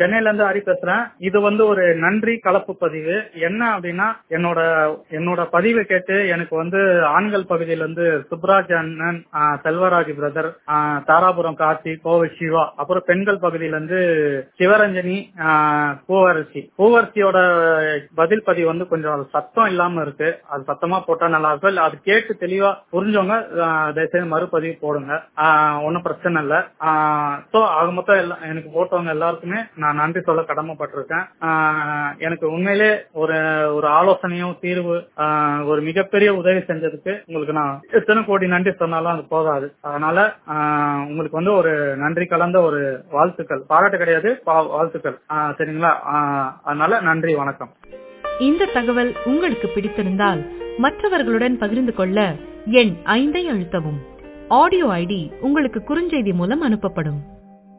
சென்னையில இருந்து ஹரி பேசுறேன் இது வந்து ஒரு நன்றி கலப்பு பதிவு என்ன அப்படின்னா என்னோட என்னோட பதிவை கேட்டு எனக்கு வந்து ஆண்கள் பகுதியில இருந்து சுப்ராஜ் அண்ணன் ஆ, செல்வராஜ் பிரதர் ஆ, தாராபுரம் கார்த்தி கோவை சிவா அப்புறம் பெண்கள் பகுதியில இருந்து சிவரஞ்சனி ஆ, பூவரசி பூவரசியோட பதில் பதிவு வந்து கொஞ்சம் சத்தம் இல்லாம இருக்கு அது சத்தமா போட்டா நல்லா இருக்கும் இல்ல அது கேட்டு தெளிவா புரிஞ்சவங்க ஆ, தயவுசெய்து மறுபதிவு போடுங்க ஒன்னும் பிரச்சனை இல்ல சோ ஆக மொத்தம் எல்லாம் எனக்கு போட்டவங்க எல்லாருக்குமே நான் நன்றி சொல்ல கடமைப்பட்டிருக்கேன் ஆஹ் எனக்கு உண்மையிலே ஒரு ஒரு ஆலோசனையும் தீர்வு ஆஹ் ஒரு மிகப்பெரிய உதவி செஞ்சதுக்கு உங்களுக்கு நான் எத்தனை கோடி நன்றி சொன்னாலும் அது போகாது அதனால ஆஹ் உங்களுக்கு வந்து ஒரு நன்றி கலந்த ஒரு வாழ்த்துக்கள் பாராட்டு கிடையாது பா- வாழ்த்துக்கள் ஆஹ் சரிங்களா ஆஹ் அதனால நன்றி வணக்கம் இந்த தகவல் உங்களுக்கு பிடித்திருந்தால் மற்றவர்களுடன் பகிர்ந்து கொள்ள எண் ஐந்தை அழுத்தவும் ஆடியோ ஐடி உங்களுக்கு குறுஞ்செய்தி மூலம் அனுப்பப்படும்